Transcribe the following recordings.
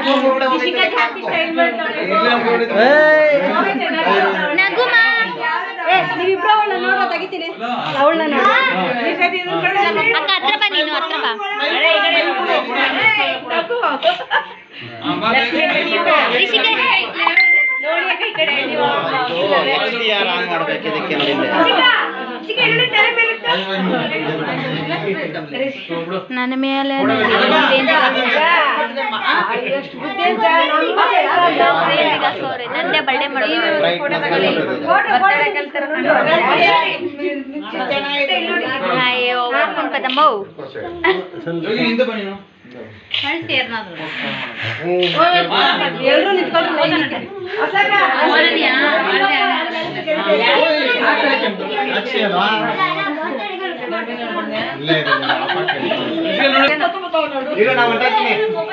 ನಗುಮ ಏ ನೀವಿಬ್ರು ಅವಳನ್ನ ನೋಡೋ ತೆಗಿತೀನಿ ಅವಳನ್ನ ಅಕ್ಕ ಹತ್ರ ಬಾ ನೀನು ಹತ್ರ ಬಾ ರಿಷಿಕೆ ಯಾರು ಆನ್ ಮಾಡ್ಬೇಕು ಇದಕ್ಕೆ ನೋಡಿದ್ದೆ ನನ್ನ ಮೇಲೆ ನಂದೇ ಬಳ್ಳೆ ಅಯ್ಯೋ ಪದಮ್ಮ ಎಲ್ರು ನಿಂತ್ಕೊಂಡ್ರು ಲೈನಿಗೆ. ಈಗ ನಾವು ಹೊಂಟಾಗ್ತೀನಿ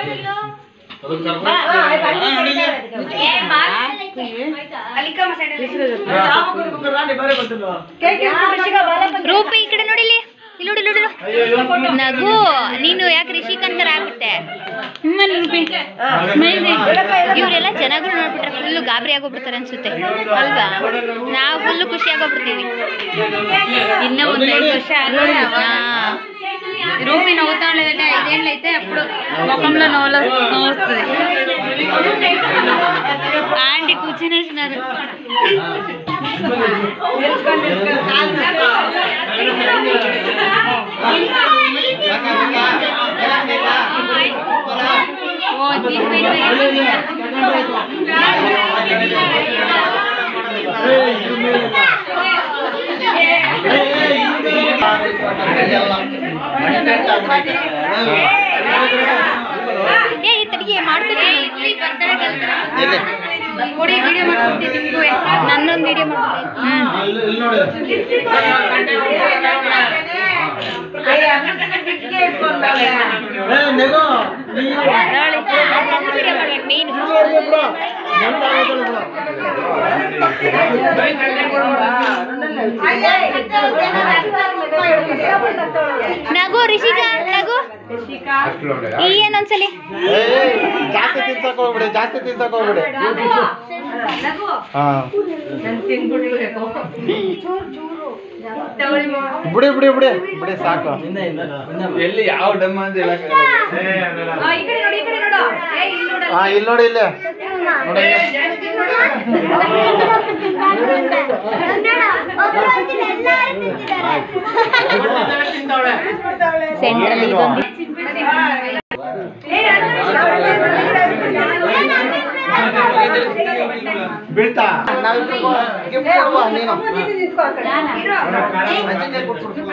ರೂಪ ಈ ಕಡೆ ನೋಡಿಲಿ ಇಲ್ಲಿ ನೋಡಿ ನೋಡಿ ನಗು ನೀನು ಯಾಕೆ ರಿಷಿಕಂತರ ಆಗ್ಬಿಟ್ಟೆ ಇವರೆಲ್ಲ ಜನಗಳು ನೋಡ್ಬಿಟ್ರೆ ಫುಲ್ಲು ಗಾಬರಿ ಆಗೋಗ್ಬಿಡ್ತಾರೆ ಅನ್ಸುತ್ತೆ ಅಲ್ವಾ ನಾವು ಫುಲ್ಲು ಖುಷಿ ಆಗೋಗ್ಬಿಡ್ತೀವಿ ఇన్న ಒಂದು ఐదు వర్షాలు రూపీ నవ్వుతా ఉండేదంటే ఐదేళ్ళు అయితే అప్పుడు ముఖంలో నవ్వులు నవ్వు వస్తుంది ఆంటీ కూర్చొని వేసినారు ఓ దీని ಏ ತಡಿಗೆ ಮಾಡ್ತೀನಿ ಎಲ್ಲಿ ಕೊಡಿ ವಿಡಿಯೋ ಮಾಡ್ಕೊಡ್ತೀನಿ ನಿಮಗೂ ನನ್ನೊಂದು ವಿಡಿಯೋ ಮಾಡ್ತೀನಿ ವಿಡಿಯೋ ಮಾಡ್ಬೇಕು ಮೇನ್ ನಗು ರಿಷಿಕಾ ನಗು ಈ ಏನೊಂದ್ಸಲಿ ಏಯ್, ಜಾಸ್ತಿ ತಿನ್ಸಕ್ ಹೋಗ್ಬಿಡಿ ಜಾಸ್ತಿ ತಿನ್ಸಕ್ ಹೋಗ್ಬಿಡಿ ಹಾ ಬಿಡಿ ಬಿಡಿ ಬಿಡಿ ಬಿಡಿ ಸಾಕು ಎಲ್ಲಿ ಯಾವ ಡಮ್ಮ ಅಂತ ಹಾ ಇಲ್ಲಿ ನೋಡಿ ಇಲ್ಲಿ ನೋಡಿ ಸೆಂಟ್ರಲ್ಲಿ ಇದೊಂದು ಬೀಳ್ತಾ ನಾವಿಬ್ರಿಗೂ gift ಕೊಡುವ ನೀನು ನಿಂತ್ಕೋ ಆ ಕಡೆ. ಅಜ್ಜಿಗೆ ಕೊಟ್ಬಿಡು.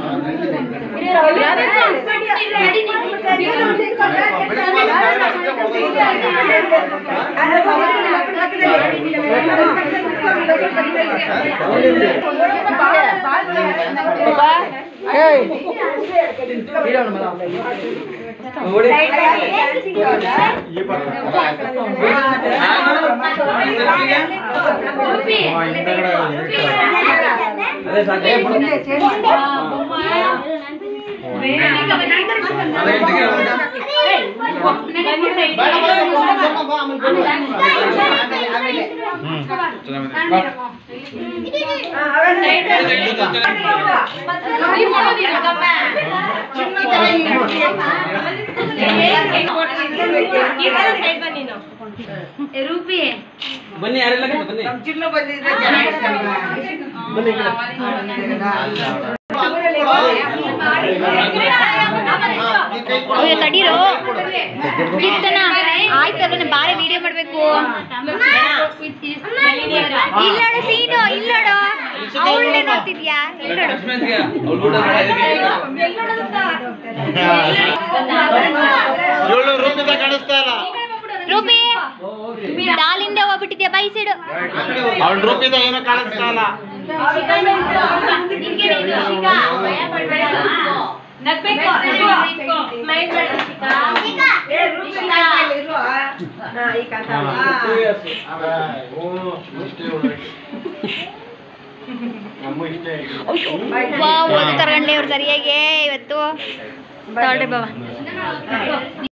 ಹಾ, ಹಿಂದಗಡೆ ಇರ್ತಾರೆ. ಏ, ಬಿಡು. ಬೇಡ, ಬೇಡ, ಬಾ, ಬಾ, ಆಮೇಲೆ ಬಾ. ಹ್ಮ್. ರೂಪಿ ಬನ್ನಿ ಯಾರೆಲ್ಲ ಬನ್ನಿ ನೀ ಕೈ ಕೊಡು. ಅಯ್ಯೋ ತಡೀರೋ ಕೀರ್ತನ ಆಯ್ತಲ್ಲ ನಾನು ಬಾರಿ ವಿಡಿಯೋ ಮಾಡ್ಬೇಕು ಇಲ್ಲೋಡು ಸೀನು ಇಲ್ಲೋಡು ಅವಳನ್ನೇ ನೋಡ್ತಿದ್ಯಾ ಇಲ್ಲೋಡು ಇವಳು ರೂಪಿತ ಕಾಣಿಸ್ತಾ ಇಲ್ಲ ರೂಪಿ ದಾಲಿಂದ ಹೋಗ್ಬಿಟ್ಟಿದ್ಯಾ ಬೈ ಸೈಡು ಅವಳು ರೂಪಿತ ಏನೋ ಕಾಣಿಸ್ತಾ ಇಲ್ಲ ವಾ ಓದು ತಗೊಂಡ್ಲಿ ಅವ್ರು ಸರಿಯಾಗಿ ಇವತ್ತು ತಗೊಳ್ರಿ ಬಾಬಾ